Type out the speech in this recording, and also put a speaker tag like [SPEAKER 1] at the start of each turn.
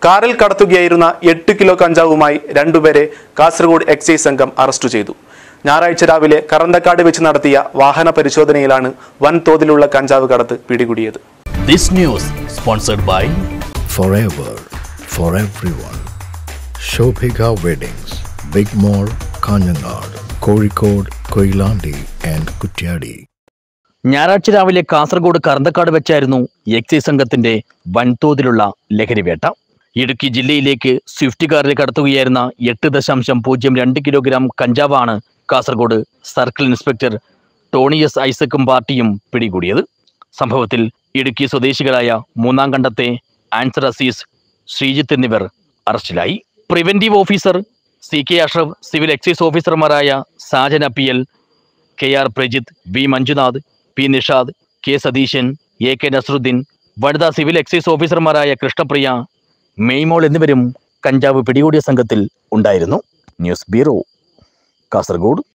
[SPEAKER 1] കാറിൽ കടത്തുകയായിരുന്ന എട്ട് കിലോ കഞ്ചാവുമായി രണ്ടുപേരെ കാസർഗോഡ് എക്സൈസ് സംഘം അറസ്റ്റ് ചെയ്തു ഞായറാഴ്ച രാവിലെ കറന്തക്കാട് വെച്ച് നടത്തിയ വാഹന പരിശോധനയിലാണ് വൻതോതിലുള്ള കഞ്ചാവ് കടത്ത് പിടികൂടിയത്
[SPEAKER 2] This news sponsored by
[SPEAKER 3] forever for everyone. Shobhika Weddings, Big Mall, Kanyanad, Kozhikode, Koilandi and Kutyadi.
[SPEAKER 2] ഞായറാഴ്ച രാവിലെ കാസർഗോഡ് കറന്തക്കാട് വെച്ചായിരുന്നു എക്സൈസ് സംഘത്തിന്റെ വൻതോതിലുള്ള ലഹരിവേട്ട ഇടുക്കി ജില്ലയിലേക്ക് സ്വിഫ്റ്റ് കാറിൽ കടത്തുകയായിരുന്ന എട്ട് ദശാംശം പൂജ്യം രണ്ട് കിലോഗ്രാം കഞ്ചാവാണ് Kasaragod circle inspector Tony S ഐസക്കും പാർട്ടിയും പിടികൂടിയത് സംഭവത്തിൽ ഇടുക്കി സ്വദേശികളായ മൂന്നാം കണ്ടത്തെ ആൻസർ അസീസ് ശ്രീജിത്ത് എന്നിവർ അറസ്റ്റിലായി preventive officer C K Ashraf civil excise ഓഫീസർമാരായ സാജൻ അപ്പിയൽ K R Prajith V Manjunath P Nishad K Satheesan A K Nasaruddin വനിതാ സിവിൽ എക്സൈസ് ഓഫീസർമാരായ കൃഷ്ണപ്രിയ മെയ്മോൾ എന്നിവരും കഞ്ചാവ് പിടികൂടിയ സംഘത്തിൽ ഉണ്ടായിരുന്നു ന്യൂസ് ബ്യൂറോ കാസർഗോഡ്